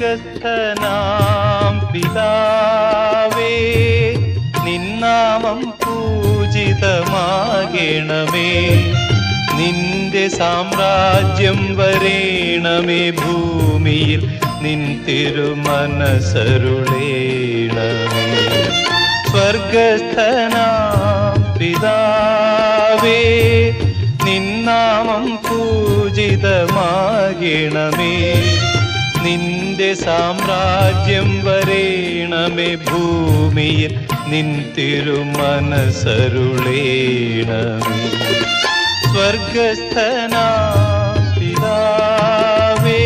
സ്വർഗസ്ഥനാം പിതാവേ നിന്നാമം പൂജിതമാകണമേ നിന്റെ സാമ്രാജ്യം വരേണമേ ഭൂമിയിൽ നിൻ തിരുമനസരുളേണമേ സ്വർഗസ്ഥനാം പിതാവേ നിന്നാമം പൂജിതമാകണമേ നിന്റെ സാമ്രാജ്യം വരേണമേ ഭൂമിയിൽ നിൻ തിരുമനസരുളേണമേ സ്വർഗസ്ഥനാം പിതാവേ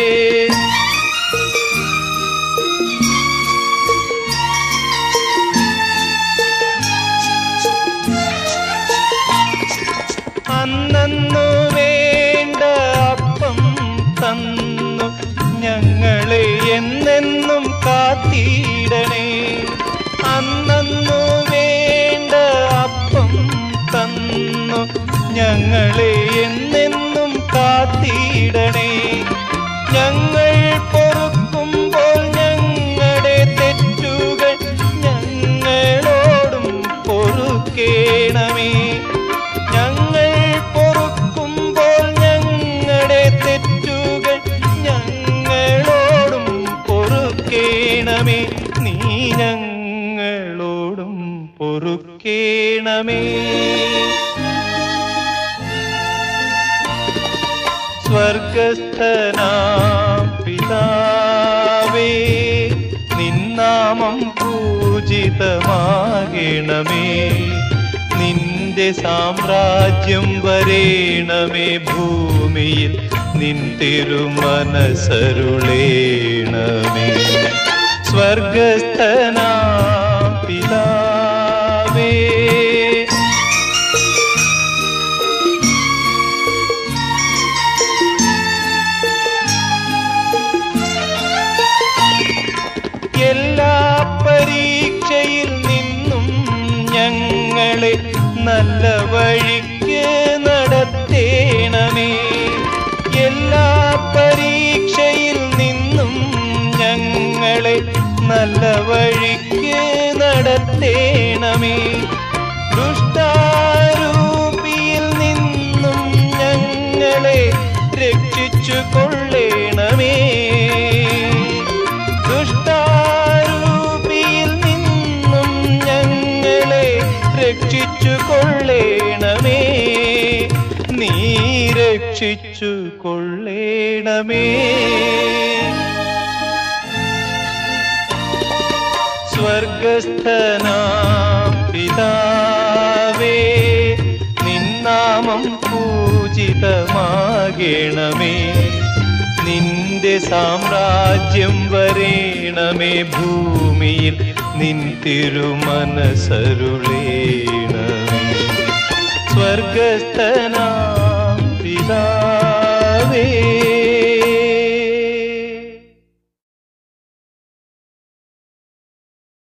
അന്നു വേണ്ട അപ്പം തന്നു ഞങ്ങളെ എന്നെന്നും കാത്തിടണേ അന്നു വേണ്ട അപ്പം തന്നു ഞങ്ങളെ എന്നെന്നും കാത്തിടണേ ഞങ്ങൾ പൊറുക്കുമ്പോൾ ഞങ്ങളുടെ തെറ്റുകൾ ഞങ്ങളോടും പൊറുക്കേണമേ ഞങ്ങൾ പൊറുക്കുമ്പോൾ ഞങ്ങളുടെ തെറ്റുകൾ ഞങ്ങളോടും പൊറുക്കേണമേ നീ ഞങ്ങളോടും പൊറുക്കേണമേ സ്വർഗസ്ഥനാം പിതാവേ നിന്നാമം പൂജിതമാകണമേ നിന്റെ സാമ്രാജ്യം വരേണമേ ഭൂമിയിൽ നിൻ തിരുമനസരുളേണമേ സ്വർഗസ്ഥനാം പിതാവേ എല്ലാ പരീക്ഷയിൽ നിന്നും ഞങ്ങളെ നല്ല വഴിക്ക് നടത്തേണമേ എല്ലാ പരീക്ഷയിൽ നിന്നും ഞങ്ങളെ നല്ല വഴിക്ക് നടത്തേണമേ ദുഷ്ടാരൂപിയിൽ നിന്നും ഞങ്ങളെ രക്ഷിച്ചു കൊള്ളേണമേ ദുഷ്ടാരൂപിയിൽ നിന്നും ഞങ്ങളെ രക്ഷിച്ചു കൊള്ളേണമേ നീ രക്ഷിച്ചു കൊള്ളേണമേ സ്വർഗസ്ഥനാം പിതാവേ നിന്നാമം പൂജിതമാകണമേ നിന്റെ സാമ്രാജ്യം വരേണമേ ഭൂമിയിൽ നിൻ തിരുമനസരുളേണമേ സ്വർഗസ്ഥനാം പിതാ